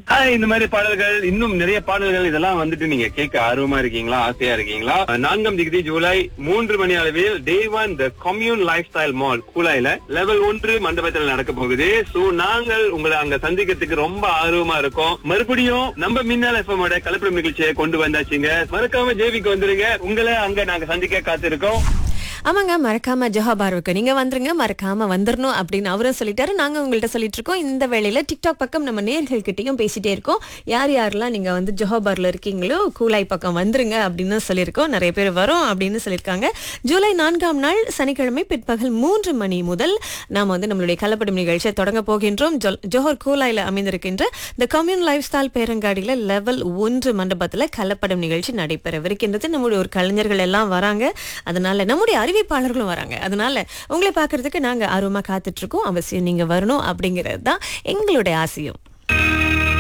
hi இந்த மாதிரி பாடல்கள் இன்னும் நிறைய பாடல்கள் இதெல்லாம் வந்துட்டு நீங்க கேட்க ஆர்வமா இருக்கீங்களா ஆசையா இருக்கீங்களா நான்காம் டிகிரி ஜூலை மூன்று மணி அளவில் day one the commune lifestyle mall கூலாயில லெவல் ஒன்று மண்டபத்தில் நடக்க போகுது சோ நாங்கள் உங்களை அங்க சந்திக்கிறதுக்கு ரொம்ப ஆர்வமா இருக்கோம் மறுபடியும் நம்ம மின்னல் எஃப்எமோட கலப்படம் நிகழ்ச்சியை கொண்டு வந்தாச்சுங்க மறக்காம ஜேவிக்கு வந்துருங்க உங்களை அங்க நாங்க சந்திக்க காத்திருக்கோம் ஆமாங்க மறக்காம ஜோஹாபாருக்கு நீங்க வந்துருங்க மறக்காம வந்துடணும் அப்படின்னு அவரும் சொல்லிட்டாரு நாங்க உங்கள்ட்ட சொல்லிட்டு இருக்கோம் இந்த வேளையில டிக்டாக் பக்கம் நம்ம நேர்கள் கிட்டயும் பேசிட்டே இருக்கோம் யார் யாரெல்லாம் நீங்க வந்து ஜோஹாபார்ல இருக்கீங்களோ கூலாய் பக்கம் வந்துருங்க அப்படின்னு சொல்லியிருக்கோம் நிறைய பேர் வரும் அப்படின்னு சொல்லியிருக்காங்க ஜூலை நான்காம் நாள் சனிக்கிழமை பிற்பகல் மூன்று மணி முதல் நாம வந்து நம்மளுடைய கலப்படம் நிகழ்ச்சியை தொடங்க போகின்றோம் ஜொல்- ஜோஹர் கூலாயில அமைந்திருக்கின்ற த கம்யூன் லைஃப் ஸ்டைல் பேரங்காடியில லெவல் ஒன்று மண்டபத்துல கலப்படம் நிகழ்ச்சி நடைபெறவிருக்கின்றது நம்முடைய ஒரு கலைஞர்கள் எல்லாம் வராங்க அதனால நம்முடைய அறிவிப்பாளர்களும் வராங்க அதனால உங்களை பார்க்கறதுக்கு நாங்க ஆர்வமா காத்துட்டு இருக்கோம் அவசியம் நீங்க வரணும் அப்படிங்கிறது தான் எங்களுடைய ஆசையும்